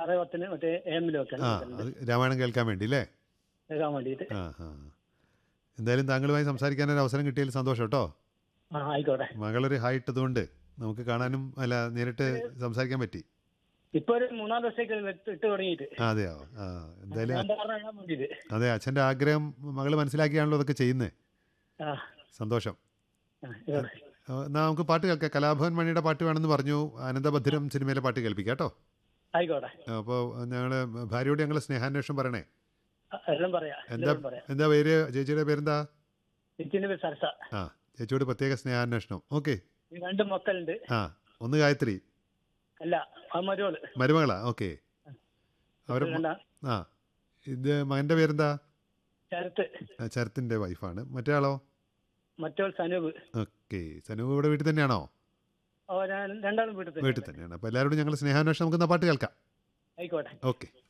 ആറ് പത്തിന് മറ്റേ എമ്മിൽ വെക്കാൻ ആ അത് രാമായണം കേൾക്കാൻ വേണ്ടി അല്ലേ കേൾക്കാൻ വേണ്ടിയിട്ട് ആ ആ എന്തായാലും താങ്കളുമായി സംസാരിക്കാൻ ഒരു അവസരം കിട്ടിയതിൽ സന്തോഷം കേട്ടോ ആ ആയിക്കോട്ടെ മകളൊരു ഹായ് ഇട്ടതുകൊണ്ട് നമുക്ക് കാണാനും അല്ല നേരിട്ട് സംസാരിക്കാൻ പറ്റി ഇപ്പൊ ഒരു മൂന്നാല് ദിവസത്തേക്ക് ഇട്ട് ഇട്ട് തുടങ്ങിയിട്ട് ആ അതെയോ ആ എന്തായാലും ഞാൻ പറഞ്ഞാൽ വേണ്ടിയിട്ട് അതെ അച്ഛൻ്റെ ആഗ്രഹം മകൾ മനസ്സിലാക്കിയാണല്ലോ അതൊക്കെ ചെയ്യുന്നത് ആ സന്തോഷം ആ, ആയിക്കോട്ടെ ആ, എന്നാ നമുക്ക് പാട്ട് കേൾക്കാം കലാഭവൻ മണിയുടെ പാട്ട് വേണമെന്ന് പറഞ്ഞു ആനന്ദഭദ്രം സിനിമയിലെ പാട്ട് കേൾപ്പിക്കാം കേട്ടോ ആയിക്കോട്ടെ അപ്പോൾ ഞങ്ങൾ ഭാര്യയോട് ഞങ്ങൾ സ്നേഹാന്വേഷണം പറയണേ ആ, എല്ലാം പറയാം എന്താ എല്ലാം പറയാം എന്താ പേര് ചേച്ചിയുടെ പേരെന്താ ഇച്ചിന്റെ പേര് സരസ ആ ചേച്ചിയോട് പ്രത്യേക സ്നേഹാന്വേഷണം ഓക്കെ ഈ രണ്ട് മക്കളുണ്ട് ആ ഒന്ന് ഗായത്രി അല്ല ആ മരുവള് മരുമകളാ ഓക്കെ അവർ രണ്ടാ ആ ഇത് മകൻ്റെ പേരെന്താ ശരത്ത് ആ, ശരത്തിൻ്റെ വൈഫാണ് മറ്റേ ആളോ മറ്റവൾ സനൂപ് ഓക്കെ സനു ഇവിടെ വീട്ടിൽ തന്നെയാണോ ഓ ഞാൻ രണ്ടാളും വീട്ടിൽ തന്നെ വീട്ടിൽ തന്നെയാണ് അപ്പോൾ എല്ലാവരോടും ഞങ്ങൾ സ്നേഹാന്വേഷണം നമുക്ക് എന്നാ പാട്ട് കേൾക്കാം ആയിക്കോട്ടെ ഓക്കെ